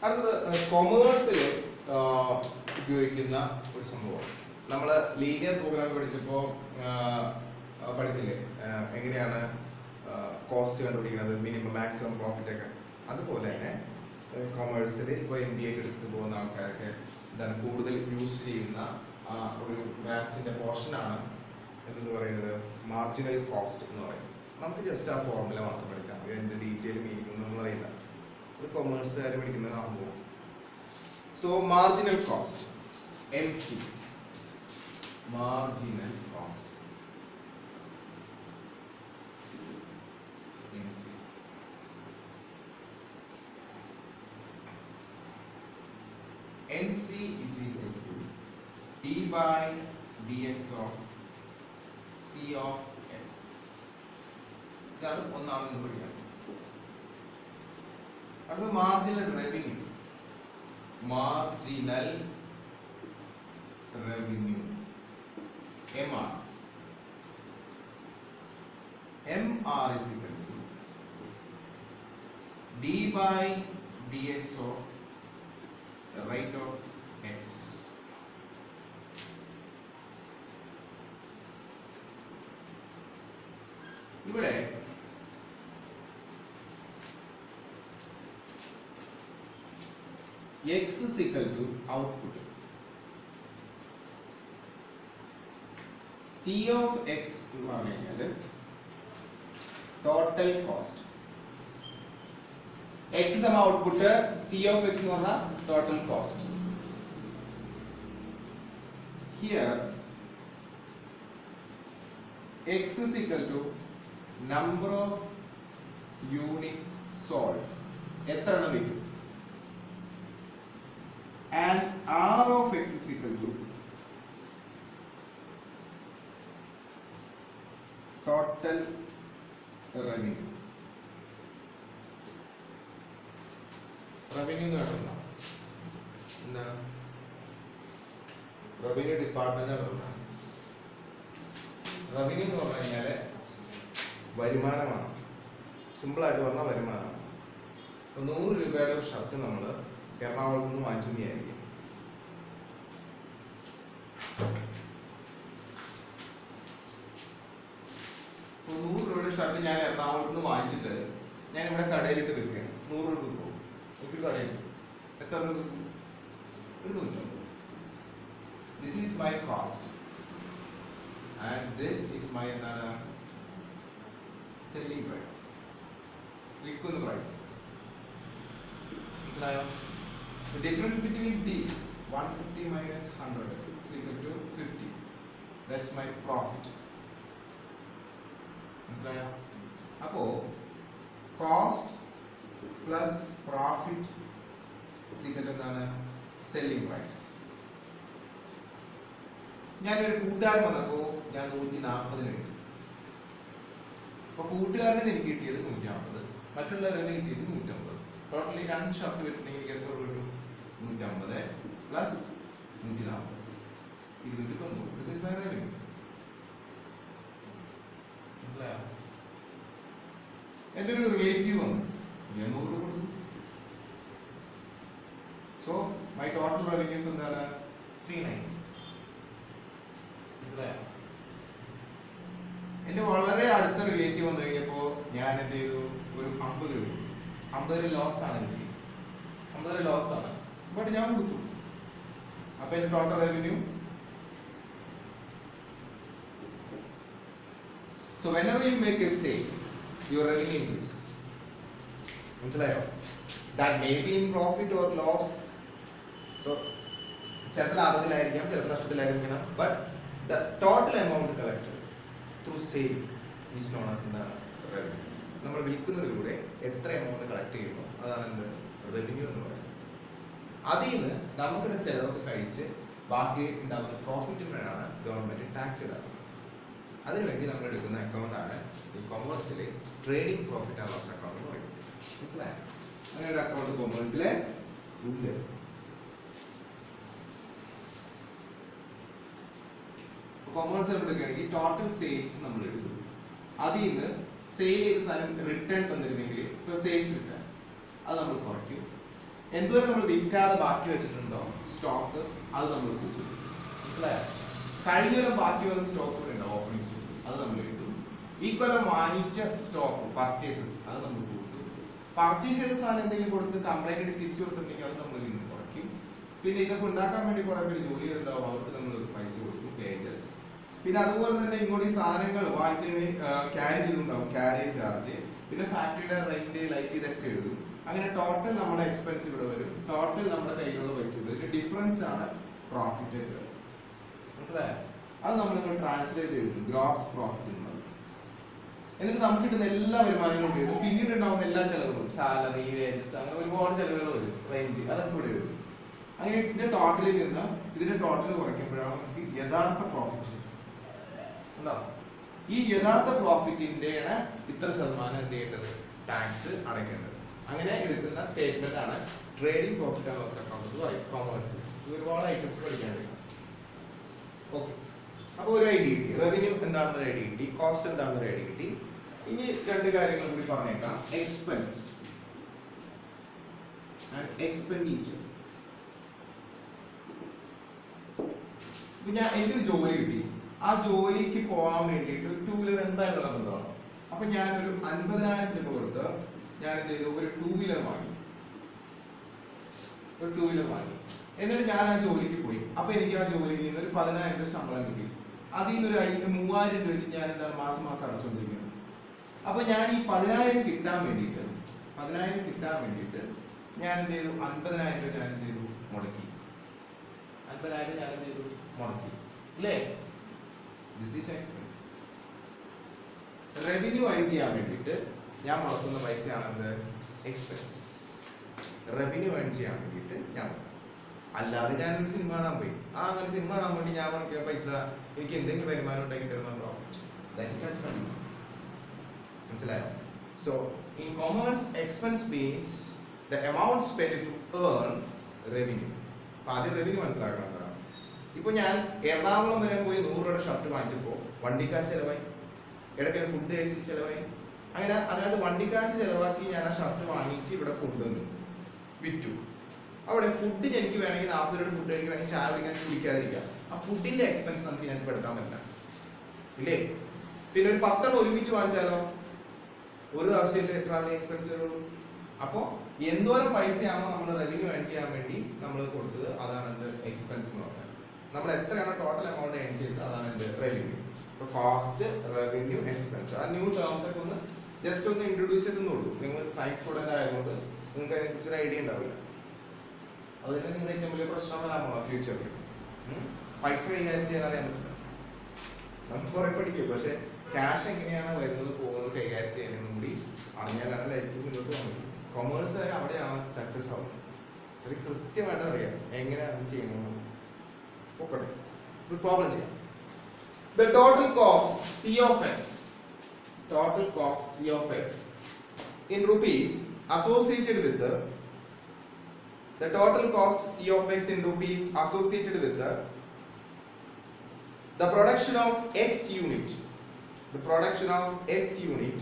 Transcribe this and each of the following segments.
അടുത്തത് കൊമേഴ്സിൽ ഉപയോഗിക്കുന്ന ഒരു സംഭവം നമ്മൾ ലീനിയർ പ്രോഗ്രാം പഠിച്ചപ്പോൾ പഠിച്ചില്ലേ ആ, എങ്ങനെയാണ് കോസ്റ്റ് കണ്ടുപിടിക്കുന്നത് മിനിമം മാക്സിമം പ്രോഫിറ്റ് ഒക്കെ അതുപോലെ തന്നെ കൊമേഴ്സിൽ ഇപ്പോൾ എം ബി എ എടുത്തു പോകുന്ന ആൾക്കാരൊക്കെ എന്താണ് കൂടുതൽ യൂസ് ചെയ്യുന്ന ആ ഒരു മാത്സിന്റെ പോർഷനാണ് എന്ന് പറയുന്നത് മാർജിനൽ കോസ്റ്റ് എന്ന് പറയുന്നത് നമുക്ക് ജസ്റ്റ് ആ ഫോർമുല മാത്രം പഠിച്ചാൽ മതി അതിന്റെ ഡീറ്റെയിൽ മീനിങ് ഒന്നും നമ്മൾ അറിയില്ല അത് കൊമേഴ്സുകാർ പഠിക്കുന്നത് സംഭവം so marginal cost M C marginal cost M C MC is equal to d by dx of c of x. ഇതാണ് ഒന്നാമത് പഠിക്കാൻ അടുത്ത marginal revenue marginal revenue M R M R is equal to d by dx of the rate of x. ഇവിടെ x is equal to output c of x എന്ന് പറഞ്ഞു കഴിഞ്ഞാൽ total cost X സമ output C of X എന്ന് പറഞ്ഞാൽ total cost here X is equal to number of units solve എത്ര എണ്ണം കിട്ടും and R of X is equal to total revenue revenue എന്ന് കേട്ടോ എന്താ റവന്യൂ ഡിപ്പാർട്ട്മെന്റ് റവന്യൂ എന്ന് പറഞ്ഞു കഴിഞ്ഞാല് വരുമാനമാണ് സിമ്പിൾ ആയിട്ട് പറഞ്ഞാൽ വരുമാനമാണ് ഇപ്പൊ നൂറ് രൂപയുടെ ഒരു ഷർട്ട് നമ്മൾ എറണാകുളത്ത് നിന്ന് വാങ്ങിച്ചു വിചാരിക്കും ഇപ്പൊ നൂറ് രൂപയുടെ ഷർട്ട് ഞാൻ എറണാകുളത്ത് നിന്ന് വാങ്ങിച്ചിട്ട് ഞാൻ ഇവിടെ കടയിലിട്ട് വിൽക്കുകയാണ് നൂറ് രൂപ പോകും ഒരു കടയിൽ എത്ര രൂപ വിൽക്കും? ഒരു നൂറ്റമ്പത് this is my cost and this is my എന്താണ് സെല്ലിംഗ് പ്രൈസ് വിൽക്കുന്ന പ്രൈസ് മനസ്സിലായോ difference between these one fifty minus hundred equal to fifty that's my profit മനസ്സിലായോ അപ്പോ കോസ്റ്റ് പ്ലസ് പ്രോഫിറ്റ് സീക്രട്ട് എന്താണ് സെല്ലിംഗ് പ്രൈസ് ഞാനൊരു കൂട്ടുകാരൻ വന്നപ്പോ ഞാൻ നൂറ്റി നാൽപ്പതിന് കിട്ടി അപ്പൊ കൂട്ടുകാരന് എനിക്ക് കിട്ടിയത് നൂറ്റി നാൽപ്പത് മറ്റുള്ളവരെ കിട്ടിയത് നൂറ്റമ്പത് ടോട്ടലി രണ്ട് ഷർട്ട് കിട്ടണമെങ്കിൽ എനിക്ക് എത്ര രൂപ കിട്ടും നൂറ്റമ്പത് പ്ലസ് നൂറ്റി നാൽപ്പത് ഇരുന്നൂറ്റി തൊണ്ണൂറ് This is my revenue. മനസ്സിലായോ എൻ്റെ ഒരു റിലേറ്റീവ് വന്നു ഞാൻ നൂറ് രൂപ കൊടുത്തു സോ മൈ ടോട്ടൽ റവന്യൂസ് എന്താണ് ത്രീ നയൻ മനസ്സിലായോ എൻ്റെ വളരെ അടുത്ത റിലേറ്റീവ് വന്നു കഴിഞ്ഞപ്പോൾ ഞാൻ എന്ത് ചെയ്തു ഒരു അമ്പത് രൂപ അമ്പത് രൂപ ലോസ് ആണ് എനിക്ക് അമ്പത് രൂപ ലോസ് ആണ് ബട്ട് ഞാൻ കൊടുത്തു അപ്പൊ എൻ്റെ total revenue So whenever you make a sale, your revenue increases. മനസ്സിലായോ that may be in profit or loss so ചിലപ്പോൾ ലാഭത്തിലായിരിക്കാം ചിലപ്പോൾ നഷ്ടത്തിലായിരിക്കണം but the total amount collected through sale is known as എന്താണ് റവന്യൂ നമ്മൾ വിൽക്കുന്നതിലൂടെ എത്ര എമൗണ്ട് കളക്ട് ചെയ്യുന്നു അതാണ് എന്ത് റവന്യൂ എന്ന് പറയുന്നത് അതിൽ നിന്ന് നമുക്കിടെ ചിലവൊക്കെ കഴിച്ച് ബാക്കി ഉണ്ടാകുന്ന പ്രോഫിറ്റിനാണ് ഗവൺമെന്റ് ടാക്സ് ഇടാറുള്ളത് അതിനുവേണ്ടി നമ്മൾ എടുക്കുന്ന അക്കൗണ്ട് ആണ് ഈ കൊമേഴ്സിലെ trading profit and loss account എന്ന് പറയുന്നത് മനസ്സിലായോ അങ്ങനെ ഒരു അക്കൗണ്ട് കൊമേഴ്സിലെ ഉണ്ട് കൊമേഴ്സ് നമ്മൾ എടുക്കുകയാണെങ്കിൽ ടോട്ടൽ സെയിൽസ് നമ്മൾ എടുക്കും അതിൽ നിന്ന് സെയിൽ ചെയ്ത സാധനം റിട്ടേൺ തന്നിരുന്നെങ്കിൽ ഇപ്പൊ സെയിൽസ് റിട്ടേൺ അത് നമ്മൾ കുറയ്ക്കും എന്തോരം നമ്മൾ വിൽക്കാതെ ബാക്കി വെച്ചിട്ടുണ്ടോ സ്റ്റോക്ക് അത് നമ്മൾ കൂട്ടും മനസ്സിലായോ കഴിഞ്ഞ കൊല്ലം ബാക്കി വന്ന സ്റ്റോക്ക് കൂടെ ഉണ്ടാവും ഓപ്പണിംഗ് സ്റ്റോക്ക് അത് നമ്മൾ കിട്ടും ഈ കൊല്ലം വാങ്ങിച്ച സ്റ്റോക്ക് പർച്ചേസസ് അത് നമ്മൾ കൂട്ടും പർച്ചേസ് ചെയ്ത സാധനം എന്തെങ്കിലും കൊടുത്ത് കംപ്ലൈന്റ് ആയിട്ട് തിരിച്ചു കൊടുത്തിട്ടുണ്ടെങ്കിൽ അത് നമ്മൾ ഇന്ന് കുറയ്ക്കും പിന്നെ ഇതൊക്കെ ഉണ്ടാക്കാൻ വേണ്ടി കുറെ പേര് ജോലി ചെയ്തിട്ടുണ്ടാവും അവർക്ക് നമ്മൾ പൈസ കൊടുക്കും പേജസ് പിന്നെ അതുപോലെ തന്നെ ഇങ്ങോട്ട് ഈ സാധനങ്ങൾ വാങ്ങിച്ചതിന് ക്യാരി ചെയ്തിട്ടുണ്ടാവും ക്യാരി ചാർജ് പിന്നെ ഫാക്ടറിയുടെ റെന്റ് ലൈറ്റ് ഇതൊക്കെ എഴുതും അങ്ങനെ ടോട്ടൽ നമ്മുടെ എക്സ്പെൻസ് ഇവിടെ വരും ടോട്ടൽ നമ്മുടെ കയ്യിലുള്ള പൈസ ഇവിടെ വരും ഡിഫറൻസ് ആണ് പ്രോഫിറ്റ് മനസ്സിലായോ അത് നമ്മൾ ഇങ്ങോട്ട് ട്രാൻസ്ലേറ്റ് എഴുതും ഗ്രോസ് പ്രോഫിറ്റ് എന്നുള്ളത് എന്നിട്ട് നമുക്ക് കിട്ടുന്ന എല്ലാ വരുമാനങ്ങളും എഴുതും പിന്നീട് ഉണ്ടാവുന്ന എല്ലാ ചെലവുകളും സാലറി വേജസ് അങ്ങനെ ഒരുപാട് ചെലവുകൾ വരും റെന്റ് അതൊക്കെ ഇവിടെ വരും അങ്ങനെ ഇതിന്റെ ടോട്ടലിൽ നിന്ന് ഇതിന്റെ ടോട്ടൽ കുറയ്ക്കുമ്പോഴാണ് നമുക്ക് യഥാർത്ഥ പ്രോഫിറ്റ് ഉണ്ടാവും ഈ യഥാർത്ഥ പ്രോഫിറ്റിന്റെ ഇത്ര ശതമാനം എന്ത് ചെയ്യേണ്ടത് ടാക്സ് അടയ്ക്കേണ്ടത് അങ്ങനെ എടുക്കുന്ന സ്റ്റേറ്റ്മെന്റ് ആണ് trading profit and loss account commerce ഒരുപാട് ഐറ്റംസ് പഠിക്കാനുണ്ട് ഓക്കെ അപ്പോൾ ഒരു ഐഡിയ കിട്ടി റവന്യൂ എന്താണെന്ന് ഒരു ഐഡിയ കിട്ടി കോസ്റ്റ് എന്താണെന്ന് ഒരു ഐഡിയ കിട്ടി ഇനി രണ്ട് കാര്യങ്ങൾ കൂടി പറഞ്ഞേക്കാം എക്സ്പെൻസ് ആൻഡ് എക്സ്പെൻഡിച്ചർ ഇപ്പൊ ഞാൻ എനിക്കൊരു ജോലി കിട്ടി ആ ജോലിക്ക് പോകാൻ വേണ്ടിയിട്ട് ഒരു ടൂ വീലർ എന്തായാലും നിർബന്ധമാണ് അപ്പൊ ഞാനൊരു അൻപതിനായിരം രൂപ കൊടുത്ത് ഞാൻ എന്ത് ചെയ്തു ഒരു ടൂ വീലർ വാങ്ങി ഒരു ടൂ വീലർ വാങ്ങി എന്നിട്ട് ഞാൻ ആ ജോലിക്ക് പോയി അപ്പൊ എനിക്ക് ആ ജോലിയിൽ നിന്ന് ഒരു പതിനായിരം രൂപ ശമ്പളം കിട്ടി അതിൽ നിന്ന് ഒരു അയ്യ- മൂവായിരം രൂപ വെച്ച് ഞാൻ എന്താണ് മാസം മാസം അടച്ചുകൊണ്ടിരിക്കുന്നത് അപ്പൊ ഞാൻ ഈ പതിനായിരം കിട്ടാൻ വേണ്ടിയിട്ട് പതിനായിരം കിട്ടാൻ വേണ്ടിയിട്ട് ഞാൻ എന്ത് ചെയ്തു അൻപതിനായിരം രൂപ ഞാൻ എന്ത് ചെയ്തു മുടക്കി അൻപതിനായിരം ഞാൻ എന്ത് ചെയ്തു മുടക്കി അല്ലേ this is expense revenue earn ചെയ്യാൻ വേണ്ടിയിട്ട് ഞാൻ മുടക്കുന്ന പൈസയാണ് എന്ത് എക്സ്പെൻസ് റവന്യൂ ഏൺ ചെയ്യാൻ വേണ്ടിയിട്ട് ഞാൻ മുടക്കും. അല്ലാതെ ഞാൻ ഒരു സിനിമ കാണാൻ പോയി ആ അങ്ങനെ സിനിമ കാണാൻ വേണ്ടി ഞാൻ മുടക്കിയ പൈസ എനിക്ക് എന്തെങ്കിലും വരുമാനം ഉണ്ടെങ്കിൽ തരുന്നുണ്ടോ ദാറ്റ് ഈസ് എക്സ്പെൻസ് മനസ്സിലായോ so in commerce expense means the amount spend to earn revenue അപ്പൊ ആദ്യം റവന്യൂ മനസ്സിലാക്കണം എന്താണ് ഇപ്പൊ ഞാൻ എറണാകുളം വരെ പോയി നൂറ് രൂപയുടെ ഷർട്ട് വാങ്ങിച്ചപ്പോ വണ്ടിക്കാശ് ചെലവായി ഇടയ്ക്ക് ഫുഡ് കഴിച്ച് ചെലവായി അങ്ങനെ അതിനകത്ത് വണ്ടിക്കാശ് ചെലവാക്കി ഞാൻ ആ ഷർട്ട് വാങ്ങിച്ച് ഇവിടെ കൊണ്ടുവന്നു വിറ്റു അവിടെ ഫുഡിന് എനിക്ക് വേണമെങ്കിൽ നാൽപ്പത് രൂപയുടെ ഫുഡ് കഴിക്കുകയാണെങ്കിൽ ചായ കുടിക്കാൻ കുടിക്കാതിരിക്കാം ആ ഫുഡിന്റെ എക്സ്പെൻസ് നമുക്ക് ഇതിനകത്ത് പെടുത്താൻ പറ്റില്ല ഇല്ലേ പിന്നെ ഒരു പത്തെണ്ണം ഒരുമിച്ച് വാങ്ങിച്ചാലോ ഒരു പ്രാവശ്യമല്ലേ ട്രാവലിംഗ് എക്സ്പെൻസ് വരുള്ളൂ അപ്പോൾ എന്തോരം പൈസയാണോ നമ്മൾ റവന്യൂ ഏൺ ചെയ്യാൻ വേണ്ടി നമ്മൾ കൊടുത്തത് അതാണ് എന്ത് എക്സ്പെൻസ് എന്ന് പറഞ്ഞാൽ നമ്മൾ എത്രയാണോ ടോട്ടൽ എമൗണ്ട് ഏൺ ചെയ്തത് അതാണ് എന്ത് റവന്യൂ ഇപ്പോൾ കോസ്റ്റ് റവന്യൂ എക്സ്പെൻസ് ആ ന്യൂ ടേംസ് ഒക്കെ ഒന്ന് ജസ്റ്റ് ഒന്ന് ഇൻട്രൊഡ്യൂസ് ചെയ്തെന്നുള്ളൂ നിങ്ങൾ സയൻസ് സ്റ്റുഡൻ്റ് ആയതുകൊണ്ട് നിങ്ങൾക്ക് അതിനെക്കുറിച്ച് ഒരു ഐഡിയ ഉണ്ടാവില്ല അതിന് നിങ്ങളുടെ ഏറ്റവും വലിയ പ്രശ്നം വരാമോ ഫ്യൂച്ചറിൽ പൈസ കൈകാര്യം ചെയ്യാൻ അറിയാൻ പറ്റില്ല നമുക്ക് കുറെ പഠിക്കും പക്ഷെ ക്യാഷ് എങ്ങനെയാണ് വരുന്നത് പോകുന്നത് കൈകാര്യം ചെയ്യുന്നതും കൂടി അറിഞ്ഞാലാണ് ലൈഫിൽ മുന്നോട്ട് പോകുന്നത് കൊമേഴ്സ് അവിടെയാണ് സക്സസ് ആവുന്നത് അത് കൃത്യമായിട്ട് അറിയാം എങ്ങനെയാണ് അത് ചെയ്യുന്നത് പോക്കട്ടെ ഒരു പ്രോബ്ലം ചെയ്യാം the total cost C of X total cost C of X in rupees associated with the total cost C of x in rupees associated with the the production of x unit the production of x unit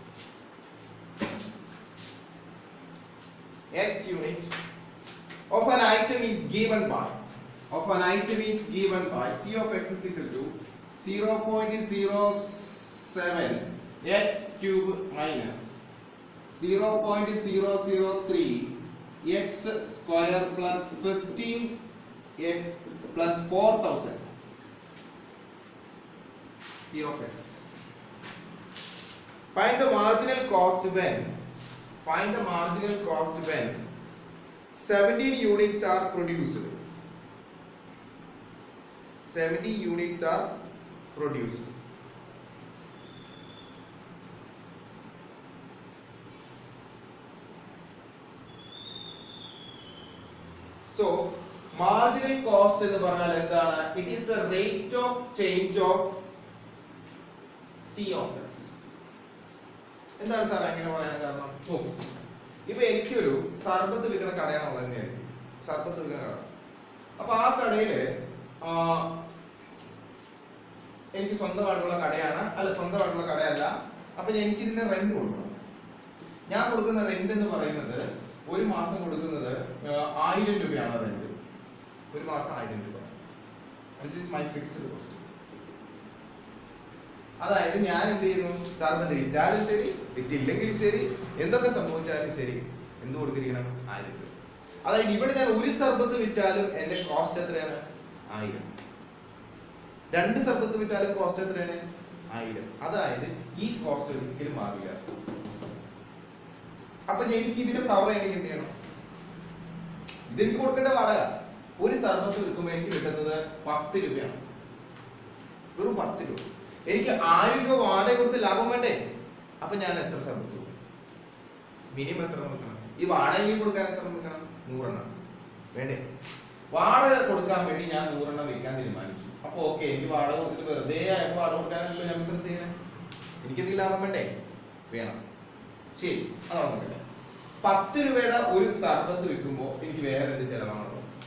x unit of an item is given by of an item is given by C of x is equal to 0.07 x cube minus 0.003 x square plus 15 x plus 4000 C of x. Find the marginal cost when find the marginal cost when 17 units are produced. 70 units are produced. So marginal cost എന്ന് പറഞ്ഞാൽ എന്താണ് it is the rate of change of C of X എന്താണ് sir അങ്ങനെ പറയാൻ കാരണം ഓ ഇപ്പൊ എനിക്കൊരു സർബത്ത് വിൽക്കുന്ന കടയാണുള്ളത് തന്നെയായിരിക്കും സർബത്ത് വിൽക്കുന്ന കട അപ്പൊ ആ കടയില് ആ, എനിക്ക് സ്വന്തമായിട്ടുള്ള കടയാണ് അല്ല സ്വന്തമായിട്ടുള്ള കടയല്ല അപ്പൊ എനിക്ക് ഇതിന് റെന്റ് കൊടുക്കണം ഞാൻ കൊടുക്കുന്ന റെന്റ് എന്ന് പറയുന്നത് ഒരു മാസം കൊടുക്കുന്നത് ആ, ആയിരം രൂപയാണ് റെന്റ് ഒരു മാസം ആയിരം രൂപ this is my fixed cost അതായത് ഞാൻ എന്ത് ചെയ്യുന്നു സർബത്ത് വിറ്റാലും ശരി വിറ്റില്ലെങ്കിൽ ശരി എന്തൊക്കെ സംഭവിച്ചാലും ശരി എന്ത് കൊടുത്തിരിക്കണം ആയിരം രൂപ അതായത് ഇവിടെ ഞാൻ ഒരു സർബത്ത് വിറ്റാലും എന്റെ കോസ്റ്റ് എത്രയാണ് ആയിരം രണ്ട് സർബത്ത് വിറ്റാലും കോസ്റ്റ് എത്രയാണ് ആയിരം അതായത് ഈ കോസ്റ്റ് ഒരിക്കലും മാറില്ല അപ്പൊ എനിക്ക് ഇതിനെ കവർ ചെയ്യണമെങ്കിൽ എന്ത് ചെയ്യണം ഇതെനിക്ക് കൊടുക്കേണ്ട വാടക ഒരു സർബത്ത് വിൽക്കുമ്പോൾ എനിക്ക് കിട്ടുന്നത് പത്ത് രൂപയാണ് വെറും പത്ത് രൂപ എനിക്ക് ആയിരം രൂപ വാടക കൊടുത്ത് ലാഭം വേണ്ടേ അപ്പൊ ഞാൻ എത്ര സർബത്ത് കൊടുക്കും മിനിമം എത്ര നോക്കണം ഈ വാടകയിൽ കൊടുക്കാൻ എത്ര നോക്കണം നൂറെണ്ണം വേണ്ടേ വാടക കൊടുക്കാൻ വേണ്ടി ഞാൻ നൂറെണ്ണം വെക്കാൻ തീരുമാനിച്ചു അപ്പൊ ഓക്കെ എനിക്ക് വാടക കൊടുത്തിട്ട് വെറുതെ ആയപ്പോ വാടക കൊടുക്കാനല്ലോ ഞാൻ ബിസിനസ് ചെയ്യുന്നത് എനിക്ക് എന്തെങ്കിലും ലാഭം വേണ്ടേ വേണം ശരി അതാണ് നോക്കട്ടെ പത്ത് രൂപയുടെ ഒരു സർബത്ത് വിൽക്കുമ്പോൾ എനിക്ക് വേറെ എന്ത് ചെലവാണുള്ളത്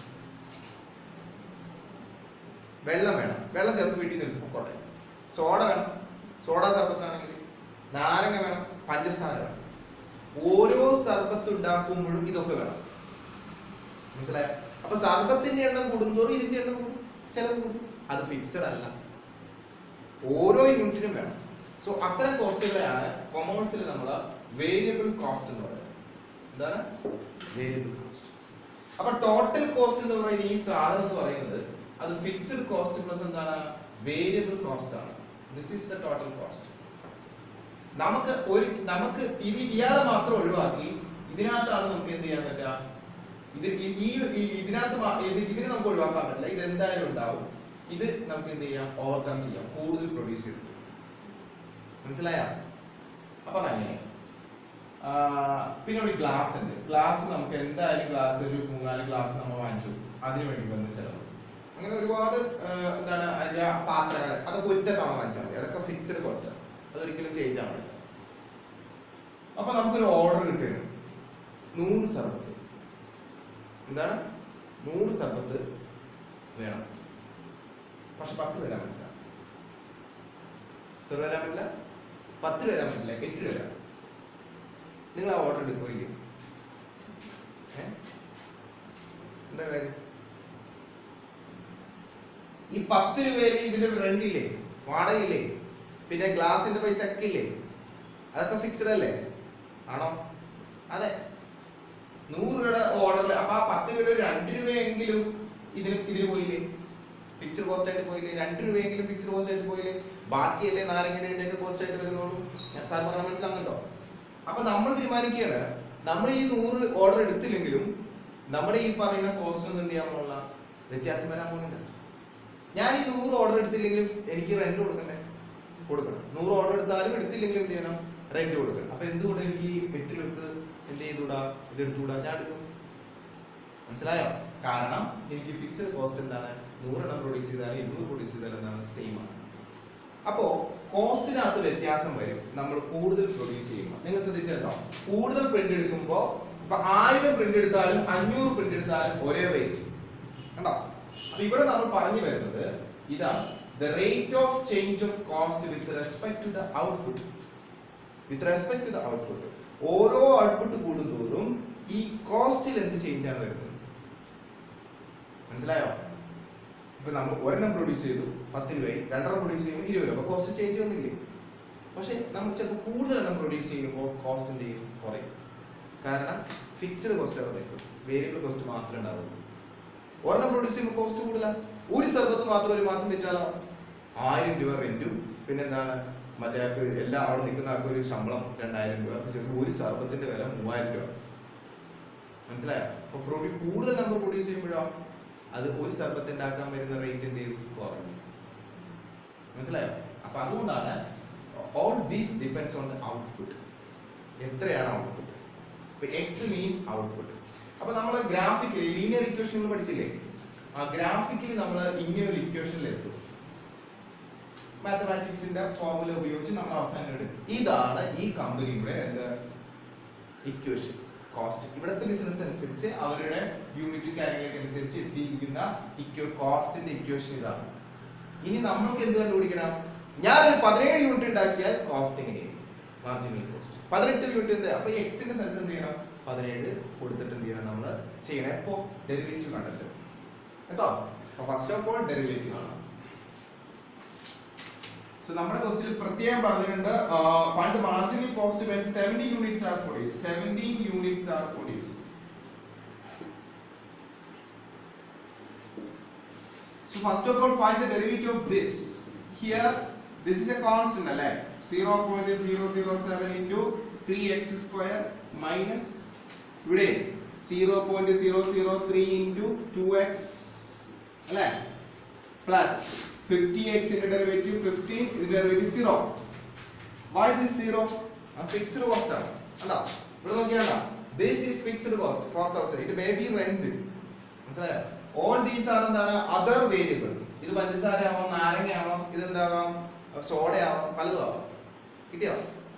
വെള്ളം വേണം വെള്ളം ചിലപ്പോൾ വീട്ടിൽ നിന്ന് പൊക്കോട്ടെ സോഡ വേണം സോഡ സർബത്താണെങ്കിൽ നാരങ്ങ വേണം പഞ്ചസാര വേണം ഓരോ സർബത്ത് ഉണ്ടാക്കുമ്പോഴും ഇതൊക്കെ വേണം മനസ്സിലായോ അപ്പൊ സർബത്തിന്റെ എണ്ണം കൂടുന്തോറും ഇതിന്റെ എണ്ണം കൂടും ചെലവ് കൂടും അത് ഫിക്സഡ് അല്ല ഓരോ യൂണിറ്റിനും വേണം സോ അത്തരം കോസ്റ്റുകളെയാണ് കൊമേഴ്സിൽ നമ്മൾ വേരിയബിൾ കോസ്റ്റ് എന്ന് പറയുന്നത് എന്താണ് വേരിയബിൾ കോസ്റ്റ് അപ്പൊ ടോട്ടൽ കോസ്റ്റ് എന്ന് പറയുന്ന ഈ സാധനം എന്ന് പറയുന്നത് അത് ഫിക്സ്ഡ് കോസ്റ്റ് പ്ലസ് എന്താണ് വേരിയബിൾ കോസ്റ്റ് ആണ് this is the total cost നമുക്ക് ഒരു നമുക്ക് ഇത് ഇയാളെ മാത്രം ഒഴിവാക്കി ഇതിനകത്താണ് നമുക്ക് എന്ത് ചെയ്യാൻ പറ്റുക ഇത് ഈ ഈ- ഈ- ഇതിനകത്ത് മാ- ഇത് ഇതിന് നമുക്ക് ഒഴിവാക്കാൻ പറ്റില്ല ഇത് എന്തായാലും ഉണ്ടാവും ഇത് നമുക്ക് എന്ത് ചെയ്യാം ഓവർകം ചെയ്യാം കൂടുതൽ പ്രൊഡ്യൂസ് ചെയ്തിട്ട് മനസ്സിലായ അപ്പൊ അങ്ങനെ ആ, പിന്നെ ഒരു ഗ്ലാസ് ഉണ്ട് ഗ്ലാസ് നമുക്ക് എന്തായാലും ഗ്ലാസ് ഒരു മൂന്നാല് ഗ്ലാസ് നമ്മൾ വാങ്ങിച്ചു അതിന് വേണ്ടി വന്ന് ചെലവ് അങ്ങനെ ഒരുപാട് ആ, എന്താണ് അതിന്റെ പാത്രങ്ങൾ അതൊക്കെ ഒറ്റ തവണ വാങ്ങിച്ചാൽ മതി അതൊക്കെ ഫിക്സ്ഡ് കോസ്റ്റ് ആണ് അതൊരിക്കലും ചേഞ്ച് ആവില്ല അപ്പൊ നമുക്കൊരു ഓർഡർ കിട്ടുകയാണ് നൂറ് സർബത്ത് എന്താണ് നൂറ് സർബത്ത് വേണം പക്ഷെ പത്ത് വരാൻ പറ്റില്ല എത്ര വരാൻ പറ്റില്ല പത്ത് വരാൻ പറ്റില്ല എട്ട് വരാം നിങ്ങൾ ആ ഓർഡർ എടുക്കുകയില്ലേ ഏ? എന്താ കാര്യം ഈ പത്ത് രൂപയിൽ ഇതിന്റെ റെന്റ് ഇല്ലേ വാടകയില്ലേ പിന്നെ ഗ്ലാസിന്റെ പൈസ ഒക്കെ ഇല്ലേ അതൊക്കെ ഫിക്സ്ഡ് അല്ലേ ആണോ അതെ നൂറ് രൂപയുടെ ഓർഡറിൽ അപ്പൊ ആ പത്ത് രൂപയുടെ ഒരു രണ്ട് രൂപയെങ്കിലും ഇതിന് ഇതിന് പോയില്ലേ ഫിക്സ്ഡ് കോസ്റ്റ് ആയിട്ട് പോയില്ലേ രണ്ട് രൂപയെങ്കിലും ഫിക്സ്ഡ് കോസ്റ്റ് ആയിട്ട് പോയില്ലേ ബാക്കിയല്ലേ നാരങ്ങയുടെ ഇതിന്റെയൊക്കെ കോസ്റ്റ് ആയിട്ട് വരുന്നുള്ളൂ ഞാൻ സാർ പറഞ്ഞ മനസ്സിലാകുന്നുണ്ടോ അപ്പൊ നമ്മൾ തീരുമാനിക്കുകയാണ് നമ്മൾ ഈ നൂറ് ഓർഡർ എടുത്തില്ലെങ്കിലും നമ്മുടെ ഈ പറയുന്ന കോസ്റ്റ് ഒന്നും എന്ത് ചെയ്യാൻ പോലുള്ള വ്യത്യാസം വരാൻ പോകുന്നില്ല ഞാൻ ഈ നൂറ് ഓർഡർ എടുത്തില്ലെങ്കിലും എനിക്ക് റെന്റ് കൊടുക്കണ്ടേ കൊടുക്കണം നൂറ് ഓർഡർ എടുത്താലും എടുത്തില്ലെങ്കിലും എന്ത് ചെയ്യണം റെന്റ് കൊടുക്കണം അപ്പൊ എന്തുകൊണ്ട് എനിക്ക് ഈ എട്ടിലേക്ക് എന്ത് ചെയ്തുകൂടാ ഇത് എടുത്തുകൂടാ ഞാൻ എടുക്കും മനസ്സിലായോ കാരണം എനിക്ക് ഫിക്സഡ് കോസ്റ്റ് എന്താണ് നൂറെണ്ണം പ്രൊഡ്യൂസ് ചെയ്താലും ഇരുന്നൂറ് പ്രൊഡ്യൂസ് ചെയ്താലും എന്താണ് സെയിം ആണ് അപ്പോ കോസ്റ്റിനകത്ത് വ്യത്യാസം വരും നമ്മൾ കൂടുതൽ പ്രൊഡ്യൂസ് ചെയ്യുമ്പോൾ നിങ്ങൾ ശ്രദ്ധിച്ചോ കൂടുതൽ പ്രിന്റ് എടുക്കുമ്പോൾ ഇപ്പൊ ആയിരം പ്രിന്റ് എടുത്താലും അഞ്ഞൂറ് പ്രിന്റ് എടുത്താലും ഒരേ റേറ്റ് കണ്ടോ അപ്പൊ ഇവിടെ നമ്മൾ പറഞ്ഞു വരുന്നത് ഇതാണ് the rate of change of cost with respect to the output with respect to the output ഓരോ ഔട്ട്പുട്ട് കൂടുന്തോറും ഈ കോസ്റ്റിൽ എന്ത് ചേഞ്ച് ആണ് വരുന്നത് മനസ്സിലായോ ഇപ്പൊ നമ്മൾ ഒരെണ്ണം പ്രൊഡ്യൂസ് ചെയ്തു പത്ത് രൂപയായി രണ്ടെണ്ണം പ്രൊഡ്യൂസ് ചെയ്യുമ്പോൾ ഇരുപത് രൂപ കോസ്റ്റ് ചേഞ്ച് വന്നില്ലേ പക്ഷെ നമ്മൾ ചിലപ്പോൾ കൂടുതൽ എണ്ണം പ്രൊഡ്യൂസ് ചെയ്യുമ്പോൾ കോസ്റ്റ് എന്ത് ചെയ്യും കുറയും കാരണം ഫിക്സ്ഡ് കോസ്റ്റ് അവിടെ നിൽക്കും വേരിയബിൾ കോസ്റ്റ് മാത്രമേ ഉണ്ടാവുള്ളൂ ഒരെണ്ണം പ്രൊഡ്യൂസ് ചെയ്യുമ്പോൾ കോസ്റ്റ് കൂടുതല ഒരു സർബത്ത് മാത്രം ഒരു മാസം വിറ്റാലോ ആയിരം രൂപ റെന്റും പിന്നെന്താണ് മറ്റേ ആൾക്ക് എല്ലാ അവിടെ നിൽക്കുന്ന ആൾക്ക് ഒരു ശമ്പളം രണ്ടായിരം രൂപ അപ്പൊ ചിലപ്പോൾ ഒരു സർബത്തിന്റെ വില മൂവായിരം രൂപ മനസ്സിലായോ അപ്പൊ പ്രൊഡ്യൂ കൂടുതൽ നമ്പർ പ്രൊഡ്യൂസ് ചെയ്യുമ്പോഴോ അത് ഒരു സർബത്ത് ഉണ്ടാക്കാൻ വരുന്ന റേറ്റ് എന്ത് ചെയ്തു കുറഞ്ഞു മനസ്സിലായോ അപ്പൊ അതുകൊണ്ടാണ് all these depends on the output എത്രയാണ് ഔട്ട്പുട്ട് ഇപ്പൊ എക്സ് മീൻസ് ഔട്ട്പുട്ട് അപ്പൊ നമ്മൾ ഗ്രാഫിക്കലി ലീനിയർ ഇക്വേഷൻ പഠിച്ചില്ലേ ആ ഗ്രാഫിക്കലി നമ്മൾ ഇങ്ങനെ ഒരു ഇക്വേഷനിൽ എത്തും മാത്തമാറ്റിക്സിന്റെ ഫോർമുല ഉപയോഗിച്ച് നമ്മൾ അവസാനം എടുക്കും ഇതാണ് ഈ കമ്പനിയുടെ എന്താ ഇക്വേഷൻ കോസ്റ്റ് ഇവിടുത്തെ ബിസിനസ് അനുസരിച്ച് അവരുടെ യൂണിറ്റ് കാര്യങ്ങളൊക്കെ അനുസരിച്ച് എത്തിയിരിക്കുന്ന ഇക്വ കോസ്റ്റിന്റെ ഇക്വേഷൻ ഇതാണ് ഇനി നമ്മൾക്ക് എന്ത് കണ്ടുപിടിക്കണം ഞാൻ ഒരു പതിനേഴ് യൂണിറ്റ് ഉണ്ടാക്കിയാൽ കോസ്റ്റ് എങ്ങനെയായിരിക്കും മാർജിനൽ കോസ്റ്റ് പതിനെട്ട് യൂണിറ്റ് എന്താ അപ്പൊ എക്സിന്റെ സ്ഥലത്ത് എന്ത് ചെയ്യണം പതിനേഴ് കൊടുത്തിട്ട് എന്ത് ചെയ്യണം നമ്മൾ ചെയ്യണം എപ്പോ ഡെറിവേറ്റീവ് കണ്ടിട്ട് കേട്ടോ അപ്പൊ ഫസ്റ്റ് ഓഫ് ഓൾ ഡെറിവേറ്റീവ് ആണ് സോ നമ്മുടെ ക്വസ്റ്റിൽ പ്രത്യേകം പറഞ്ഞിട്ടുണ്ട് find marginal cost when 70 units are produce 17 units are produce So first of all find the derivative of this. Here this is a constant അല്ലേ 0.007 into 3x square minus ഇവിടെ 0.003 into 2x അല്ലേ plus 50x ന്റെ derivative 15 ഇതിന്റെ derivative 0 why this 0 fixed cost ആണ് അല്ല ഇവിടെ നോക്കിയാണ്ട this is fixed cost 4000 it may be rent മനസ്സിലായോ ഓൾ ദീസ് ആർ എന്താണ് അതർ വേരിയബിൾസ് ഇത് പഞ്ചസാര ആവാം നാരങ്ങ ആവാം ഇത് എന്താവാം സോഡ ആവാം പലതും ആവാം കിട്ടിയോ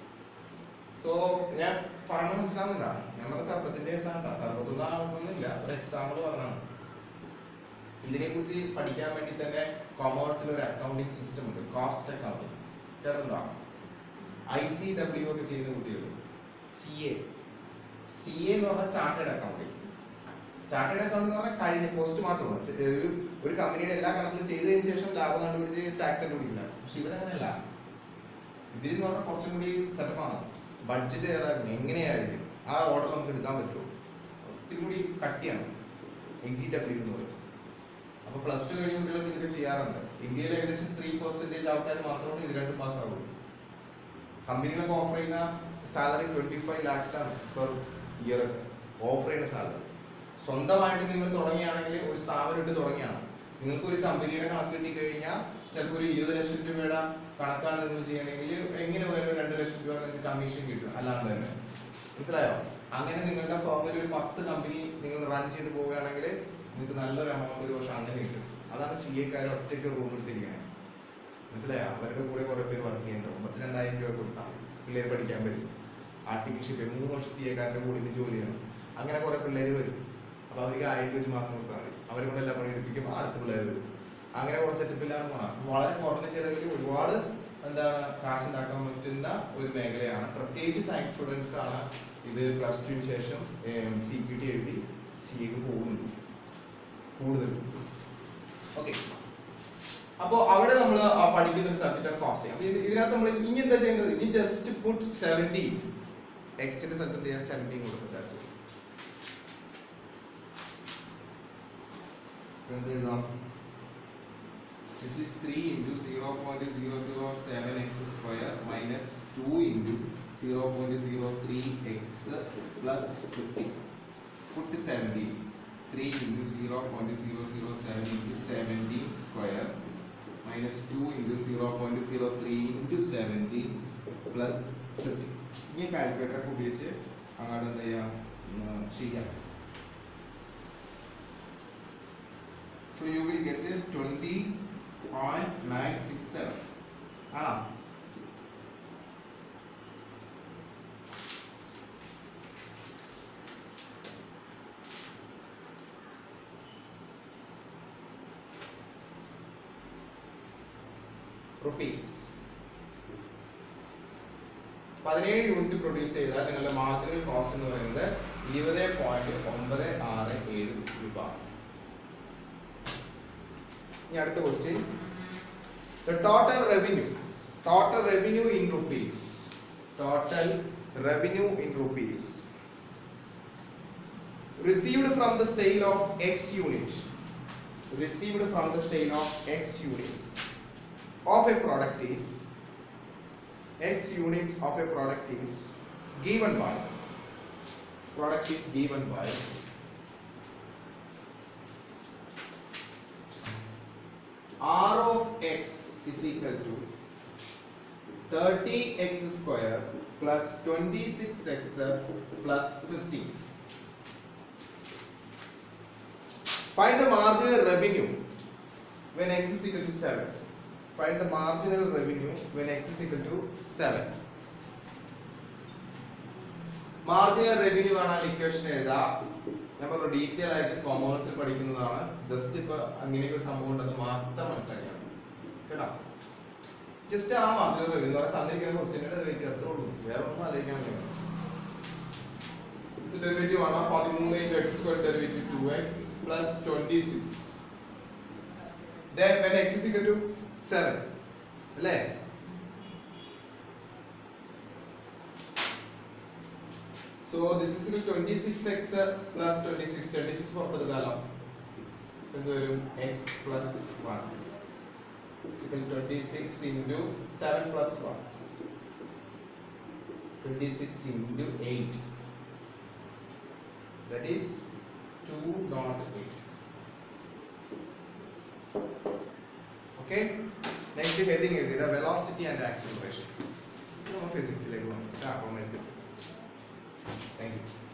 സോ ഞാൻ പറഞ്ഞു മനസ്സിലാവുന്നില്ല ഞാൻ പറഞ്ഞ സർപ്പത്തിന്റെ എക്സാമ്പിൾ സർപ്പത്തൊന്നും ആവുന്നില്ല ഒരു എക്സാമ്പിൾ പറഞ്ഞാണ് ഇതിനെ കുറിച്ച് പഠിക്കാൻ വേണ്ടി തന്നെ കൊമേഴ്സിൽ ഒരു അക്കൗണ്ടിങ് സിസ്റ്റം ഉണ്ട് കോസ്റ്റ് അക്കൗണ്ടിങ് കേട്ടിട്ടുണ്ടോ ഐ സി ഡബ്ല്യു ഒക്കെ ചെയ്യുന്ന കുട്ടികൾ സി എ സി എ എന്ന് പറഞ്ഞാൽ ചാർട്ടേഡ് അക്കൗണ്ടിങ് ചാർട്ടേഡ് അക്കൗണ്ട് എന്ന് പറഞ്ഞാൽ കഴിഞ്ഞ പോസ്റ്റ് മാർട്ടം ഒരു ഒരു കമ്പനിയുടെ എല്ലാ കണക്കിലും ചെയ്തതിന് ശേഷം ലാഭം കണ്ടുപിടിച്ച് ടാക്സ് കണ്ടുപിടിക്കില്ല പക്ഷെ ഇവരങ്ങനെയല്ല ഇവരെന്ന് പറഞ്ഞാൽ കുറച്ചും കൂടി സെറ്റപ്പാണ് ബഡ്ജറ്റ് തയ്യാറാക്കണം എങ്ങനെയായിരിക്കും ആ ഓർഡർ നമുക്ക് എടുക്കാൻ പറ്റുമോ ഒത്തിരി കൂടി കട്ടിയാണ് ഐ സി ഡബ്ല്യു എന്ന് പറയും അപ്പൊ പ്ലസ് ടു കഴിഞ്ഞ കുട്ടികൾക്ക് ഇതൊക്കെ ചെയ്യാറുണ്ട് ഇന്ത്യയിൽ ഏകദേശം ത്രീ പെർസെന്റേജ് ആൾക്കാർ മാത്രമാണ് ഇത് രണ്ടും പാസ് ആവുള്ളൂ കമ്പനികളൊക്കെ ഓഫർ ചെയ്യുന്ന സാലറി ട്വന്റി ഫൈവ് ലാക്സ് ആണ് പെർ ഇയർ ഓഫർ ചെയ്യുന്ന സാലറി സ്വന്തമായിട്ട് നിങ്ങൾ തുടങ്ങിയാണെങ്കിൽ ഒരു സ്ഥാപനം ഇട്ട് തുടങ്ങിയാണ് നിങ്ങൾക്ക് ഒരു കമ്പനിയുടെ കണക്ക് കിട്ടി കഴിഞ്ഞാൽ ചിലപ്പോൾ ഒരു ഇരുപത് ലക്ഷം രൂപയുടെ കണക്കാണ് നിങ്ങൾ ചെയ്യണമെങ്കിൽ എങ്ങനെ പോയാലും ഒരു രണ്ട് ലക്ഷം രൂപ നിങ്ങൾക്ക് കമ്മീഷൻ കിട്ടും അല്ലാണ്ട് തന്നെ മനസ്സിലായോ അങ്ങനെ നിങ്ങളുടെ ഫേമിൽ ഒരു പത്ത് കമ്പനി നിങ്ങൾ റൺ ചെയ്ത് പോവുകയാണെങ്കിൽ നിങ്ങൾക്ക് നല്ലൊരു എമൗണ്ട് ഒരു വർഷം അങ്ങനെ കിട്ടും അതാണ് സി എക്കാർ ഒറ്റയ്ക്ക് റൂം എടുത്തിരിക്കുന്നത് മനസ്സിലായോ അവരുടെ കൂടെ കുറെ പേര് വർക്ക് ചെയ്യുന്നുണ്ട് പത്തിരണ്ടായിരം രൂപ കൊടുത്താൽ പിള്ളേർ പഠിക്കാൻ പറ്റും ആർട്ടിഫിഷ്യൽ മൂന്ന് വർഷം സി എക്കാരുടെ കൂടെ ഇത് ജോലി ചെയ്യണം അങ്ങനെ കുറെ പിള്ളേർ വരും അപ്പൊ അവർക്ക് ആയിരം വെച്ച് മാത്രം കൊടുത്താൽ മതി അവരെ കൊണ്ട് എല്ലാം പണിയെടുപ്പിക്കും അടുത്ത പിള്ളേർ വരും അങ്ങനെ കുറച്ച് സെറ്റപ്പിലാണ് പോകണം വളരെ കുറഞ്ഞ ചിലവിൽ ഒരുപാട് എന്താണ് കാശ് ഉണ്ടാക്കാൻ പറ്റുന്ന ഒരു മേഖലയാണ് പ്രത്യേകിച്ച് സയൻസ് സ്റ്റുഡൻസ് ആണ് ഇത് പ്ലസ് ടുവിന് ശേഷം സി പി ടി എഴുതി സി എക്ക് പോകുന്നുണ്ട് കൂടുതൽ ഓക്കെ അപ്പോൾ അവിടെ നമ്മൾ പഠിക്കുന്ന ഒരു സബ്ജക്റ്റാണ് കോസ്റ്റിംഗ് അപ്പോൾ ഇത് ഇതിനകത്ത് നമ്മൾ ഇനി എന്താ ചെയ്യേണ്ടത് ഇനി ജസ്റ്റ് പുട്ട് സെവൻറ്റി എക്സിന്റെ സ്ഥലത്ത് എന്ത് ചെയ്യാം സെവൻറ്റീൻ കൊടുക്കുക എന്ത് എഴുതാം This is 3 into 0.007 x square minus 2 into 0.03 x plus 50. Put 70. 3 into 0.007 into 17 square minus 2 into 0.03 into 17 plus 50. ഇനി കാൽക്കുലേറ്റർ ഉപയോഗിച്ച് അങ്ങോട്ട് എന്ത് ചെയ്യാം ഉം, ചെയ്യാം So you will get a 20.967. ആണോ റുപ്പീസ് പതിനേഴ് യൂണിറ്റ് പ്രൊഡ്യൂസ് ചെയ്താൽ നിങ്ങളുടെ മാർജിനൽ കോസ്റ്റ് എന്ന് പറയുന്നത് ഇരുപത് പോയിന്റ് ഒമ്പത് ആറ് ഏഴ് രൂപ ഇനി അടുത്ത question the total revenue total revenue in rupees total revenue in rupees received from the sale of x unit received from the sale of x units of a product is x units of a product is given by product is given by r of x is equal to 30x square plus 26x plus 15 find the marginal revenue when x is equal to 7 find the marginal revenue when x is equal to 7 marginal revenue കാണാൻ equation എഴുതാം നമ്മൾ detail ആയിട്ട് കൊമേഴ്സിൽ പഠിക്കുന്നതാണ് just ഇപ്പൊ അങ്ങനെയൊക്കെ ഒരു സംഭവം ഉണ്ടെന്ന് മാത്രം മനസ്സിലാക്കിയാൽ മതി. കേട്ടോ ജസ്റ്റ് ആ മാർജിനൽ റവന്യൂ എന്ന് പറഞ്ഞാൽ തന്നിരിക്കുന്ന ക്വസ്റ്റ്യൻ്റെ റേറ്റ് അത്രേ ഉള്ളൂ വേറെ ഒന്നും ആലോചിക്കാൻ വേണ്ടി ഡെറിവേറ്റീവ് ആണ് പതിമൂന്ന് into X square derivative two X plus twenty six then when x is equal to 7 അല്ലേ so this is equal to 26x plus 26 26 പുറത്തെടുക്കാലോ എന്ത് വരും x plus 1 is equal to 26 into 7 plus 1 26 into 8 that is 2 not 8 okay next heading എഴുതിയിട്ട് velocity and acceleration ഫിസിക്സിലേക്ക് പോകാം കോമേഴ്സിൽ thank you